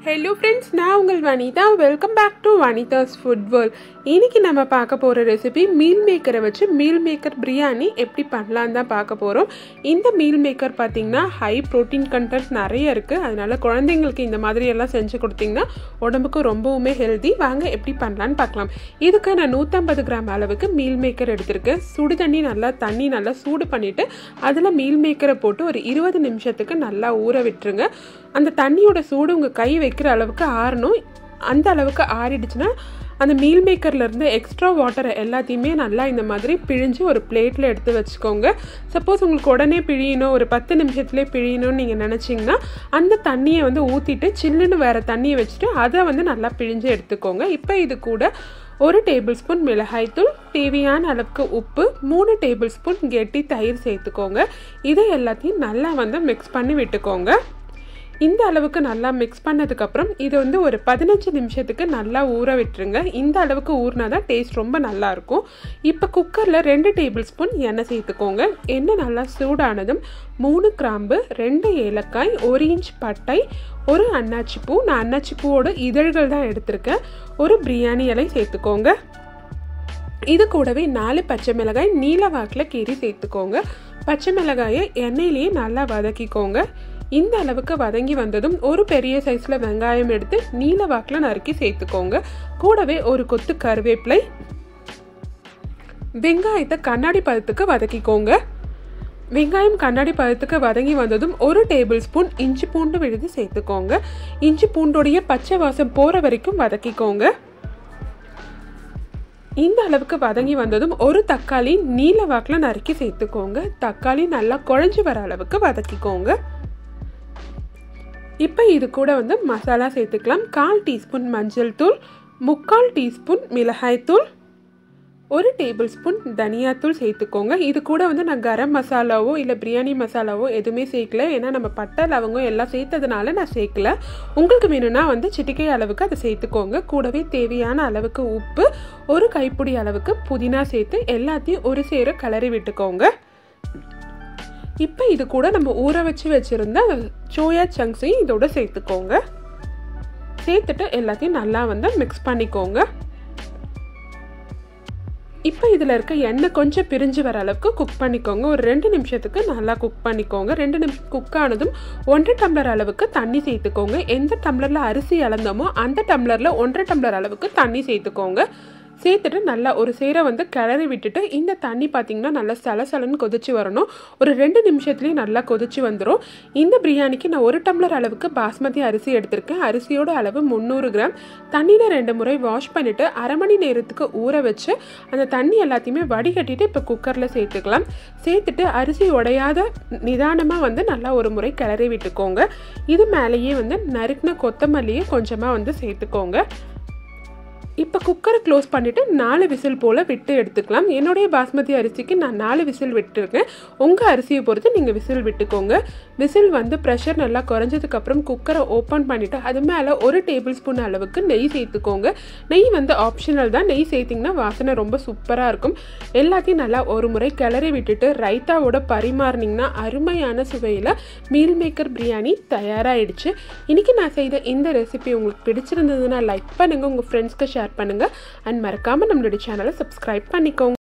hello friends நான் உங்கள் Vanitha welcome back to Vanitha's food world இன்னைக்கு நம்ம பார்க்க போகிற ரெசிபி மீல் மேக்கரை வச்சு மீல் மேக்கர் பிரியாணி எப்படி பண்ணலான்னு தான் பார்க்க போகிறோம் இந்த மீல் மேக்கர் பார்த்தீங்கன்னா ஹை ப்ரோட்டீன் கண்டென்ட் நிறைய இருக்குது அதனால குழந்தைங்களுக்கு இந்த மாதிரி எல்லாம் செஞ்சு கொடுத்தீங்கன்னா உடம்புக்கு ரொம்பவுமே ஹெல்தி வாங்க எப்படி பண்ணலான்னு பார்க்கலாம் இதுக்கு நான் நூற்றம்பது கிராம் அளவுக்கு மீல் மேக்கர் எடுத்திருக்கேன் சுடு தண்ணி நல்லா தண்ணி நல்லா சூடு பண்ணிவிட்டு அதில் மீல் மேக்கரை போட்டு ஒரு இருபது நிமிஷத்துக்கு நல்லா ஊற விட்டுருங்க அந்த தண்ணியோட சூடு உங்கள் கை வைக்கிற அளவுக்கு ஆறணும் அந்த அளவுக்கு ஆறிடுச்சுன்னா அந்த மீல் மேக்கர்லேருந்து எக்ஸ்ட்ரா வாட்டரை எல்லாத்தையுமே நல்லா இந்த மாதிரி பிழிஞ்சு ஒரு பிளேட்டில் எடுத்து வச்சுக்கோங்க சப்போஸ் உங்களுக்கு உடனே பிழியணும் ஒரு பத்து நிமிஷத்துலேயே பிழியணும்னு நீங்கள் நினச்சிங்கன்னா அந்த தண்ணியை வந்து ஊற்றிட்டு சில்லுன்னு வேறு தண்ணியை வச்சுட்டு அதை வந்து நல்லா பிழிஞ்சு எடுத்துக்கோங்க இப்போ இது கூட ஒரு டேபிள் ஸ்பூன் மிளகாய்த்தூள் தேவையான அளவுக்கு உப்பு மூணு டேபிள் ஸ்பூன் கெட்டி தயிர் சேர்த்துக்கோங்க இதை எல்லாத்தையும் நல்லா வந்து மிக்ஸ் பண்ணி விட்டுக்கோங்க இந்த அளவுக்கு நல்லா மிக்ஸ் பண்ணதுக்கப்புறம் இது வந்து ஒரு பதினஞ்சு நிமிஷத்துக்கு நல்லா ஊற விட்டுருங்க இந்த அளவுக்கு ஊறினா தான் டேஸ்ட் ரொம்ப நல்லாயிருக்கும் இப்போ குக்கரில் ரெண்டு டேபிள் ஸ்பூன் எண்ணெய் சேர்த்துக்கோங்க எண்ணெய் நல்லா சூடானதும் மூணு கிராம்பு ரெண்டு ஏலக்காய் ஒரு இன்ச் பட்டை ஒரு அன்னாச்சி பூ நான் அன்னாச்சி பூவோட இதழ்கள் தான் எடுத்திருக்கேன் ஒரு பிரியாணி இலை சேர்த்துக்கோங்க இது கூடவே நாலு பச்சை மிளகாய் நீல வாக்கில் கீரி சேர்த்துக்கோங்க பச்சை மிளகாயை எண்ணெயிலேயே நல்லா வதக்கிக்கோங்க இந்த அளவுக்கு வதங்கி வந்ததும் ஒரு பெரிய சைஸில் வெங்காயம் எடுத்து நீல வாக்கில் நறுக்கி சேர்த்துக்கோங்க கூடவே ஒரு கொத்து கருவேப்பிலை வெங்காயத்தை கண்ணாடி பதத்துக்கு வதக்கிக்கோங்க வெங்காயம் கண்ணாடி பதத்துக்கு வதங்கி வந்ததும் ஒரு டேபிள் ஸ்பூன் இஞ்சி பூண்டு விழுது சேர்த்துக்கோங்க இஞ்சி பூண்டோடைய பச்சை வாசம் போகிற வரைக்கும் வதக்கிக்கோங்க இந்த அளவுக்கு வதங்கி வந்ததும் ஒரு தக்காளி நீல வாக்கில் நறுக்கி சேர்த்துக்கோங்க தக்காளி நல்லா குழஞ்சி வர அளவுக்கு வதக்கிக்கோங்க இப்போ இது கூட வந்து மசாலா சேர்த்துக்கலாம் கால் டீஸ்பூன் மஞ்சள் தூள் முக்கால் டீஸ்பூன் மிளகாய் தூள் ஒரு டேபிள் ஸ்பூன் தனியாத்தூள் சேர்த்துக்கோங்க இது கூட வந்து நான் கரம் மசாலாவோ இல்லை பிரியாணி மசாலாவோ எதுவுமே சேர்க்கல ஏன்னா நம்ம பட்டை லவங்கம் எல்லாம் சேர்த்ததுனால நான் சேர்க்கல உங்களுக்கு வேணும்னா வந்து சிட்டிக்கை அளவுக்கு அதை சேர்த்துக்கோங்க கூடவே தேவையான அளவுக்கு உப்பு ஒரு கைப்பிடி அளவுக்கு புதினா சேர்த்து எல்லாத்தையும் ஒரு சேர கலரி விட்டுக்கோங்க இப்போ இது கூட நம்ம ஊற வச்சு வச்சுருந்த சோயா சங்க்ஸையும் இதோட சேர்த்துக்கோங்க சேர்த்துட்டு எல்லாத்தையும் நல்லா வந்து மிக்ஸ் பண்ணிக்கோங்க இப்போ இதில் இருக்க எண்ணெய் கொஞ்சம் பிரிஞ்சு வர அளவுக்கு குக் பண்ணிக்கோங்க ஒரு ரெண்டு நிமிஷத்துக்கு நல்லா குக் பண்ணிக்கோங்க ரெண்டு நிமிஷம் குக் ஆனதும் ஒன்றரை டம்ளர் அளவுக்கு தண்ணி சேர்த்துக்கோங்க எந்த டம்ளரில் அரிசி அளந்தோமோ அந்த டம்ளரில் ஒன்றரை டம்ளர் அளவுக்கு தண்ணி சேர்த்துக்கோங்க சேர்த்துட்டு நல்லா ஒரு சேரை வந்து கிளறி விட்டுட்டு இந்த தண்ணி பார்த்திங்கன்னா நல்லா சலசலன்னு கொதிச்சு வரணும் ஒரு ரெண்டு நிமிஷத்துலேயே நல்லா கொதிச்சு வந்துடும் இந்த பிரியாணிக்கு நான் ஒரு டம்ளர் அளவுக்கு பாஸ்மதி அரிசி எடுத்திருக்கேன் அரிசியோட அளவு முந்நூறு கிராம் தண்ணியில் ரெண்டு முறை வாஷ் பண்ணிவிட்டு அரை மணி நேரத்துக்கு ஊற வச்சு அந்த தண்ணி எல்லாத்தையுமே வடிகட்டிட்டு இப்போ குக்கரில் சேர்த்துக்கலாம் சேர்த்துட்டு அரிசி உடையாத நிதானமாக வந்து நல்லா ஒரு முறை கிளறி விட்டுக்கோங்க இது மேலேயே வந்து நறுக்கின கொத்தமல்லியை கொஞ்சமாக வந்து சேர்த்துக்கோங்க இப்போ குக்கரை க்ளோஸ் பண்ணிவிட்டு நாலு விசில் போல் விட்டு எடுத்துக்கலாம் என்னுடைய பாஸ்மதி அரிசிக்கு நான் நாலு விசில் விட்டுருக்கேன் உங்கள் அரிசியை பொறுத்து நீங்கள் விசில் விட்டுக்கோங்க விசில் வந்து ப்ரெஷர் நல்லா குறைஞ்சதுக்கப்புறம் குக்கரை ஓப்பன் பண்ணிவிட்டு அது மேலே ஒரு டேபிள் ஸ்பூன் அளவுக்கு நெய் சேர்த்துக்கோங்க நெய் வந்து ஆப்ஷனல் தான் நெய் சேர்த்திங்கன்னா வாசனை ரொம்ப சூப்பராக இருக்கும் எல்லாத்தையும் நல்லா ஒரு முறை கிளறி விட்டுட்டு ரைத்தாவோட பரிமாறினீங்கன்னா அருமையான சுவையில் மீல் மேக்கர் பிரியாணி தயாராகிடுச்சு இன்றைக்கி நான் செய்த இந்த ரெசிபி உங்களுக்கு பிடிச்சிருந்ததுன்னா லைக் பண்ணுங்கள் உங்கள் ஃப்ரெண்ட்ஸ்க்கு ஷேர் பண்ணுங்கள் அண்ட் மறக்காமல் நம்மளுடைய சேனலை சப்ஸ்கிரைப் பண்ணிக்கோங்க